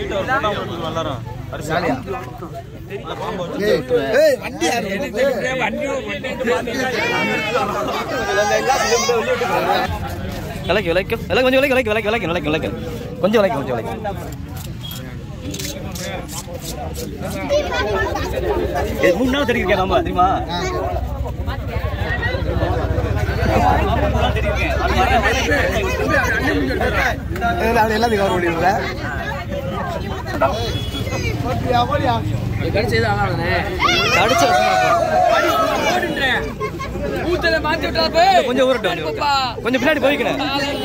விலைக்கு விலைக்கும் விலை கொஞ்சம் விலைக்கு விலைக்கு விலைக்கு விலைக்கு விலைக்கு விலைக்கு கொஞ்சம் விலைக்கு கொஞ்சம் விலைக்கு ஏய், மூணு நாள் தெரியிருக்கேன் நம்ம தெரியுமா எல்லாத்தையும் கவர் பண்ணிடுறேன் கடிச்ச கொஞ்சம் ஊரட்டும் கொஞ்சம் பின்னாடி போய்க்கணும்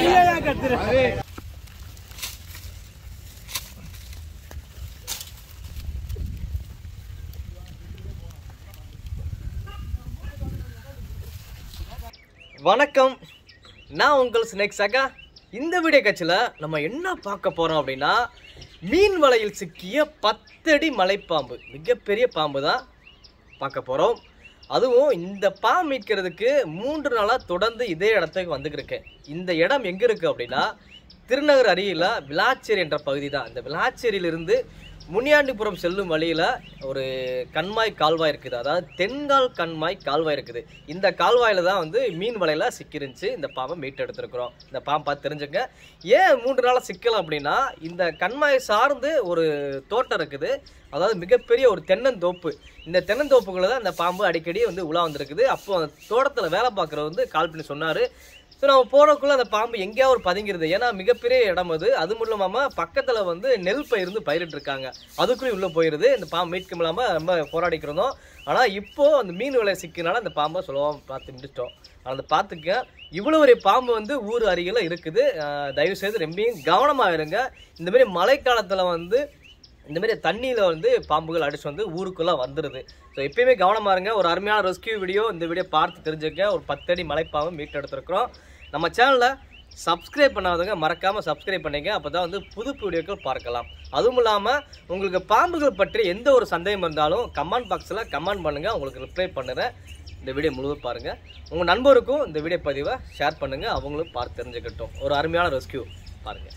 வணக்கம் நான் உங்கள் ஸ்னேக் சகா இந்த வீடியோ கட்சியில் நம்ம என்ன பார்க்க போகிறோம் அப்படின்னா மீன் வலையில் சிக்கிய பத்தடி மலைப்பாம்பு மிகப்பெரிய பாம்பு தான் பார்க்க போகிறோம் அதுவும் இந்த பாம்பு மீட்கிறதுக்கு மூன்று நாளாக தொடர்ந்து இதே இடத்துக்கு வந்துக்கிருக்கேன் இந்த இடம் எங்கே இருக்குது அப்படின்னா திருநகர் அருகில் விளாச்சேரி என்ற பகுதி தான் இந்த விளாச்சேரியிலிருந்து முனியாண்டிபுரம் செல்லும் வழியில் ஒரு கண்மாய் கால்வாய் இருக்குது அதாவது தென்கால் கண்மாய் கால்வாய் இருக்குது இந்த கால்வாயில் தான் வந்து மீன் வலையில் சிக்கிருந்துச்சு இந்த பாம்பை மீட்டெடுத்துருக்குறோம் இந்த பாம்பை பார்த்து தெரிஞ்சுங்க ஏன் மூன்று நாளாக சிக்கலாம் அப்படின்னா இந்த கண்மாய் சார்ந்து ஒரு தோட்டம் இருக்குது அதாவது மிகப்பெரிய ஒரு தென்னந்தோப்பு இந்த தென்னந்தோப்புக்குள்ள தான் இந்த பாம்பு அடிக்கடி வந்து உலா வந்திருக்குது அப்போ அந்த தோட்டத்தில் வேலை பார்க்குறவர் வந்து கால் பண்ணி சொன்னார் ஸோ நம்ம போகிறக்குள்ள அந்த பாம்பு எங்கேயாவது ஒரு பதுங்கிருது ஏன்னா மிகப்பெரிய இடம் அது அது மட்டும் இல்லாமல் பக்கத்தில் வந்து நெல் பயிர் வந்து பயிரிட்டு இருக்காங்க அதுக்குள்ளேயும் உள்ளே போயிடுது இந்த பாம்பு மீட்க முடியாமல் ரொம்ப போராடிக்கிறோம் ஆனால் இப்போ அந்த மீன் விலை சிக்கினால அந்த பாம்பை சுலபமாக பார்த்து முடிச்சிட்டோம் அதை பார்த்துக்க இவ்வளோ ஒரு பாம்பு வந்து ஊர் அருகில் இருக்குது அஹ் தயவு செய்து ரொம்பவும் கவனமாக இருங்க இந்த மாதிரி மழைக்காலத்தில் வந்து இந்த மாதிரி தண்ணியில் வந்து பாம்புகள் அடிச்சு வந்து ஊருக்குள்ளே வந்துடுது ஸோ எப்பயுமே கவனமாக இருங்க ஒரு அருமையான ரெஸ்கியூ வீடியோ இந்த வீடியோ பார்த்து தெரிஞ்சுக்க ஒரு பத்தடி மலைப்பாம்பு மீட் எடுத்துருக்குறோம் நம்ம சேனலில் சப்ஸ்கிரைப் பண்ணாதவங்க மறக்காமல் சப்ஸ்கிரைப் பண்ணிங்க அப்போ தான் வந்து புது வீடியோக்கள் பார்க்கலாம் அதுவும் இல்லாமல் உங்களுக்கு பாம்புகள் பற்றி எந்த ஒரு சந்தேகம் இருந்தாலும் கமெண்ட் பாக்ஸில் கமெண்ட் பண்ணுங்கள் உங்களுக்கு ரிப்ளை பண்ணுறேன் இந்த வீடியோ முழுவதும் பாருங்கள் உங்கள் நண்பருக்கும் இந்த வீடியோ பதிவை ஷேர் பண்ணுங்கள் அவங்களும் பார்த்து தெரிஞ்சுக்கட்டும் ஒரு அருமையான ரெஸ்கியூ பாருங்கள்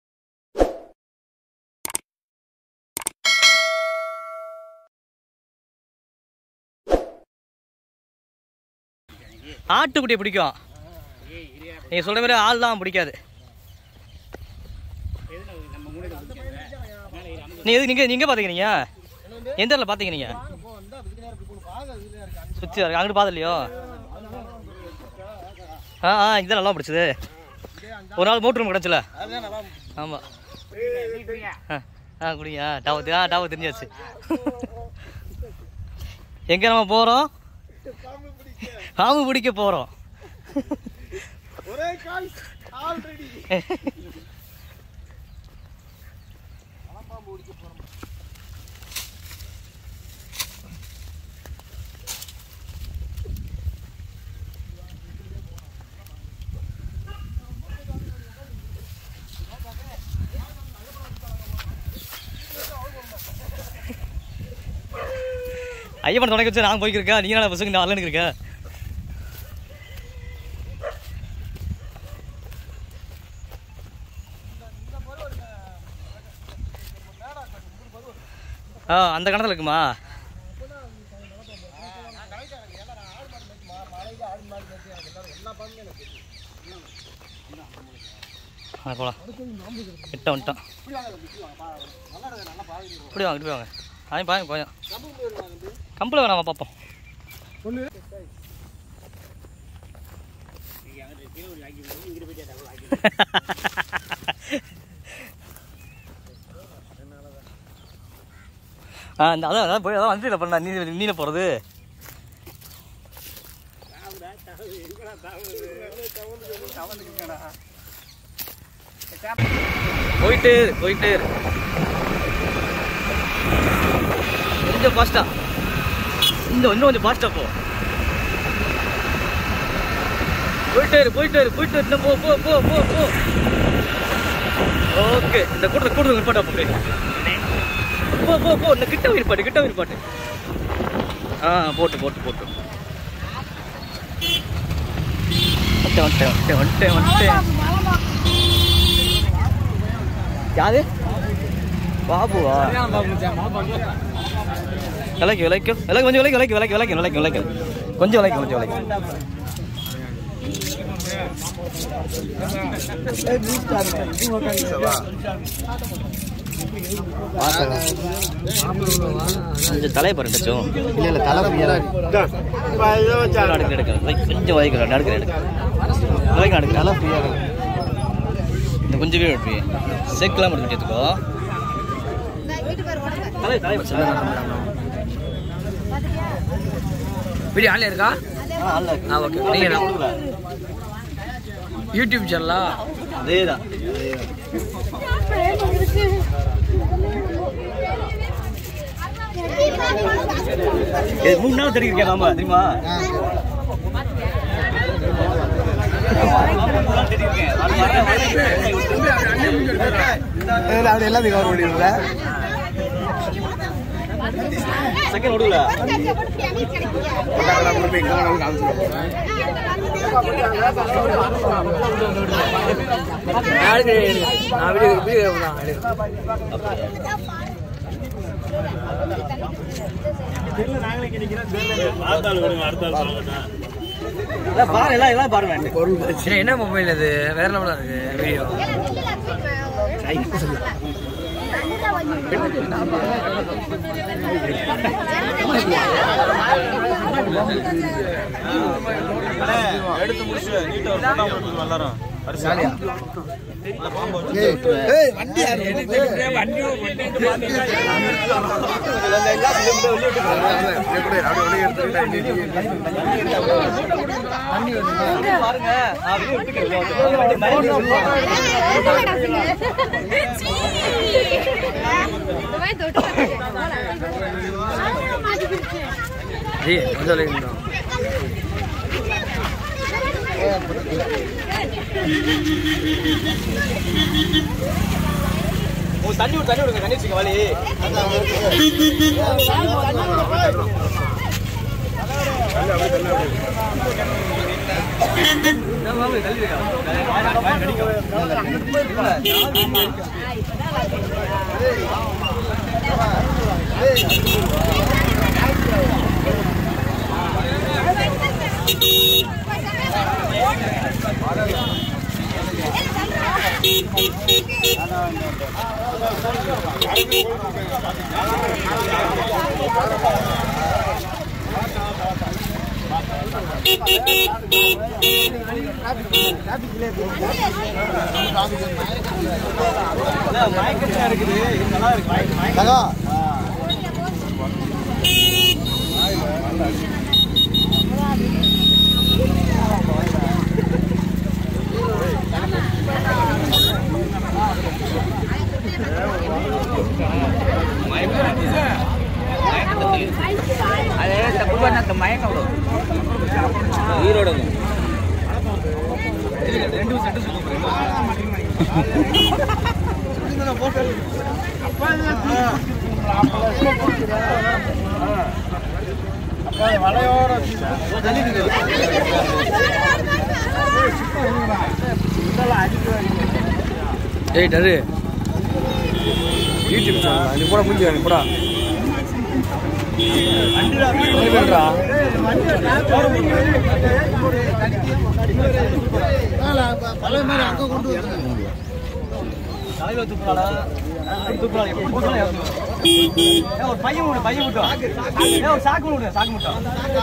ஆட்டுக்குட்டியை பிடிக்கும் நீங்கள் சொல்கிற மாதிரி ஆள் தான் பிடிக்காது நீ எது நீங்கள் நீங்கள் பார்த்துக்கிறீங்க எந்த இடத்துல பார்த்தீங்க நீங்கள் சுற்றி அங்கிட்டு பார்த்தலையோ ஆ ஆ இதுதான் நல்லா பிடிச்சது ஒரு நாள் மோட்டர் ரூம் கிடச்சில ஆமாம் ஆ ஆ குடிங்க டாவு ஆ டாவு தெரிஞ்சாச்சு எங்கே நம்ம போகிறோம் பாம்பு பிடிக்க போகிறோம் ஒரே கால் ஆல்ரெடி ஐயப்பன் தொடக்க வச்சு நான் போய்க்கிருக்கேன் நீ என்ன பசங்க நான் இருக்க ஆ அந்த கணத்தில் இருக்குமா ஆ போகலாம் கிட்ட வந்துட்டான் இப்படி வாங்க இப்படி வாங்க அவன் பாருங்க போயும் கம்பில் வேணாமா பார்ப்போம் ஆ இந்த அதான் அதான் போய் அதான் வந்துட்டு பண்ணா நீ நீல போகிறது போயிட்டு இரு, போயிட்டு இரு. கொஞ்சம் ஃபாஸ்டா இந்த இன்னும் கொஞ்சம் ஃபாஸ்டா போ போயிட்டே இரு போயிட்டே இரு போயிட்டு இரு. இன்னும் போ போ போ போ போ ஓகே இந்த கூட்டத்தில் கூட்டத்தில் நிப்பாட்டா போ அப்படியே. போ போ போ இந்த கிட்ட உயிர் கிட்ட உயிர் பாட்டு ஆ போட்டு போட்டு போட்டு வந்துட்டேன் வந்துட்டேன் வந்துட்டேன் வந்துட்டேன் வந்துட்டேன் யாரு பாபுவா விலைக்கு விலைக்கு விலைக்கு கொஞ்சம் விலைக்கு விலைக்கு விலைக்கு விலைக்கு விலைக்கு விலைக்கு கொஞ்சம் விலைக்கு கொஞ்சம் விலைக்கு கொஞ்சம் தலையை பாருங்க டச்சும் இல்ல இல்ல தலை புரியல நடுக்கிற எடுக்கிறேன் கொஞ்சம் வதைக்கிறேன் நடுக்கிற எடுக்கிறேன் விலைக்கு நடுக்கிறேன் தலை புரியல இந்த கொஞ்சம் கீழே எடுப்பி செக்கெல்லாம் மட்டும் எடுத்துக்கோ தலை தலை வீடியோ ஆன்லைன் இருக்கா ஆ ஓகே நீங்கள் யூடியூப் சேனலா அதேதான் இது மூணு நாள் தெரிவிக்கேன் நாம தெரியுமா அப்படி எல்லாத்தையும் கவர் பண்ணிடுறேன் செகண்ட் விடுல நான் எடுக்கிறேன் நான் வீடியோ வீடியோ தான் எடுக்கிறேன் பாரு எல்லாம் எல்லாம் பாருங்க சரி என்ன மொபைல் அது வேற லெவலாக இருக்கு வீடியோ எடுத்து முடிச்சு நீட்டா ஒரு போட்டோ போட்டு எல்லாரும் ஏய் வண்டி யாரு பாருங்க நான் வீடியோ ஜி கொஞ்சம் லைன் ஓ தண்ணி விடு தண்ணி விடுங்க தண்ணி வச்சுக்க வழி தகா ஈரோடு ஏய் டரு யூடியூப் சேனல் நீ போட முடிஞ்சு நீ போடா பண்ணுறா பழைய மாதிரி அங்க கொண்டு வந்து தலைவர் துப்புறாளா துப்புறாளா எப்படி துப்புறாளா ஏன் ஒரு பையன் விடு பையன் விட்டோம் ஏன் ஒரு சாக்கு விடு சாக்கு மட்டும்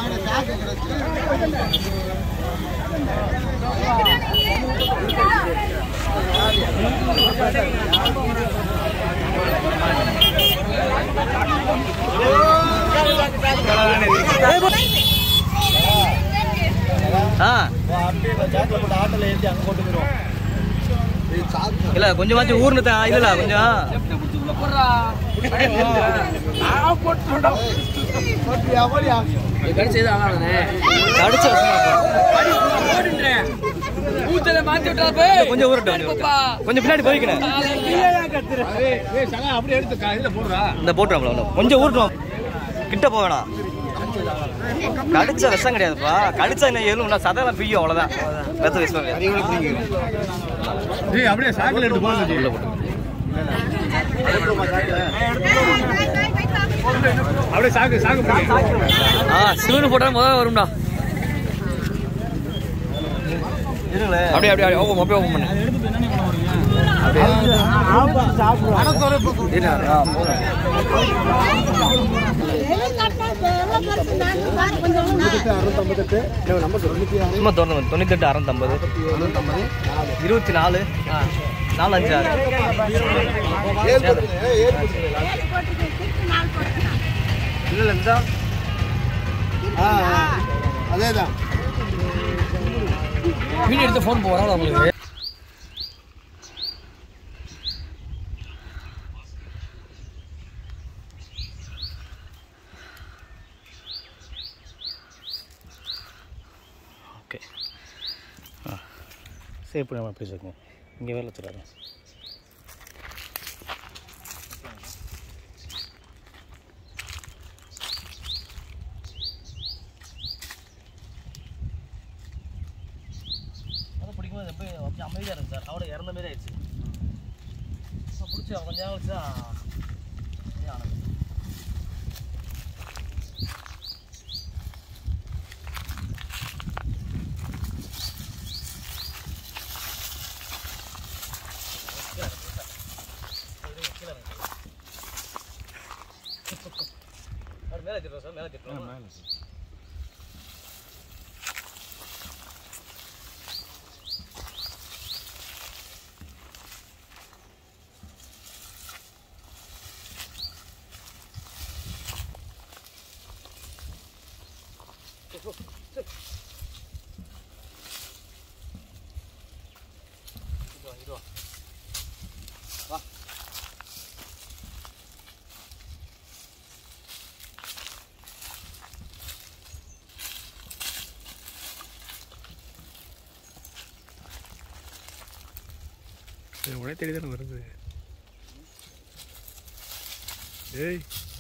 ஆ இல்ல கொஞ்சமாச்சும் ஊர்னு தான் இல்ல கொஞ்சம் கடிச்சு எதுவும் ஆகாதானே கடிச்ச ஊத்தல மாத்தி விட்டா போய் கொஞ்சம் ஊரட்டும் கொஞ்சம் ஊரட்டும். கொஞ்சம் பின்னாடி போய்க்கணும் அப்படியே எடுத்து இதுல போடுறா இந்த போட்டுறோம்ல கொஞ்சம் ஊரட்டும் கிட்ட போக வேணாம் கடிச்ச விஷம் கிடையாதுப்பா கடிச்சா என்ன ஏழும் சதையெல்லாம் பிய்யும் அவ்வளவுதான் வெத்த விஷம் கிடையாது அப்படியே சாக்கில் எடுத்து போடுங்க உள்ள போட்டு அப்படியே சாக்கு சாக்கு போடு. ஆ சிவனு போட்டா முதல்ல வரும்டா இருங்களேன் அப்படியே அப்படியே அப்படியே ஓப்பன் அப்படியே ஓப்பன் பண்ணு சும்மா தொண்ணூறு தொண்ணூத்தெட்டு அறநூத்தம்பது இருபத்தி நாலு ஆ நாலு அஞ்சு ஆறு இல்லை இல்லை இதுதான் அதேதான் வீடியோ எடுத்து ஃபோன் போகிறாங்க உங்களுக்கு ஓகே ஆ சரி இப்படி நம்ம பேசிக்கோங்க இங்கே வேலை வச்சுருக்காரு அதை பிடிக்கும்போது ரொம்ப அப்படியே அமைதியாக இருக்கு சார் அவட இறந்த மாதிரி ஆயிடுச்சு இப்போ பிடிச்சி கொஞ்ச நேரம் கழிச்சு தான் இதே ஆனது. அவர் மேலே திட்டுறோம் சார் மேலே திட்டுறோம் உடனே தேடி தானே வருது ஏய்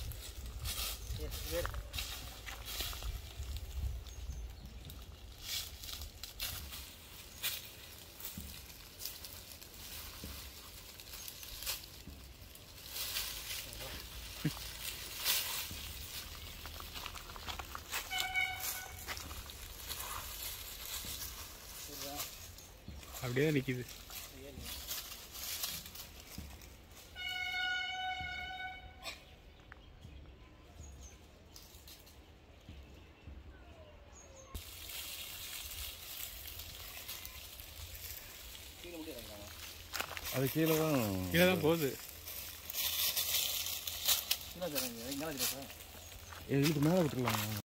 அப்படியே தான் நிற்கிது அது கீழே தான் கீழே தான் போகுது இதுக்கு மேலே விட்டுருலாம்